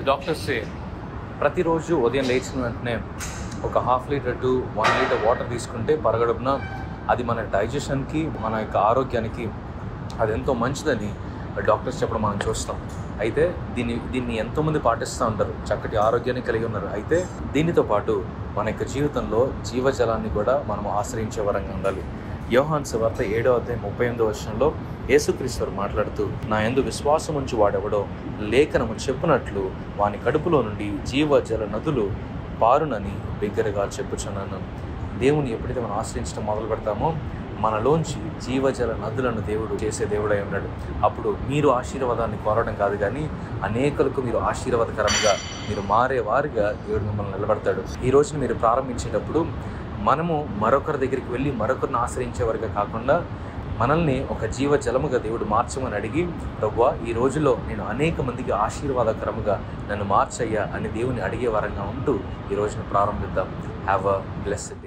doctors ప్రతిరోజు ఉదయం లేచిన వెంటనే ఒక half litre to one litre water తీసుకుంటే పరగడుపున అది మన డైజెషన్కి మన యొక్క ఆరోగ్యానికి అది ఎంతో మంచిదని డాక్టర్స్ చెప్పడం మనం చూస్తాం అయితే దీన్ని దీన్ని ఎంతోమంది పాటిస్తూ ఉంటారు చక్కటి ఆరోగ్యాన్ని కలిగి ఉన్నారు అయితే దీనితో పాటు మన యొక్క జీవితంలో జీవజలాన్ని కూడా మనం ఆశ్రయించే వరంగా ఉండాలి యోహాన్ వార్త ఏడో అధ్యాయం ముప్పై ఎనిమిదో వర్షంలో యేసుక్రీశ్వరు మాట్లాడుతూ నా ఎందు విశ్వాసం ఉంచి వాడెవడో లేఖనము చెప్పినట్లు వాని కడుపులో నుండి జీవజల నదులు పారునని బిగ్గరగా చెప్పుచున్నాను దేవుని ఎప్పుడైతే మనం ఆశ్రయించడం మొదలు పెడతామో మనలోంచి జీవజల నదులను దేవుడు చేసే దేవుడై ఉన్నాడు అప్పుడు మీరు ఆశీర్వాదాన్ని కోరడం కాదు కానీ అనేకులకు మీరు ఆశీర్వాదకరంగా మీరు మారే వారిగా దేవుడు మిమ్మల్ని నిలబడతాడు ఈ రోజున మీరు ప్రారంభించేటప్పుడు మనము మరొకరి దగ్గరికి వెళ్ళి మరొకరిని ఆశ్రయించేవారుగా కాకుండా మనల్ని ఒక జీవ జలముగా దేవుడు మార్చమని అడిగి ప్రభువా ఈ రోజులో నేను అనేక మందికి ఆశీర్వాదకరముగా నన్ను మార్చయ్యా అని దేవుని అడిగే వరంగా ఉంటూ ఈ రోజున ప్రారంభిద్దాం హ్యావ్ అ బ్లెస్సింగ్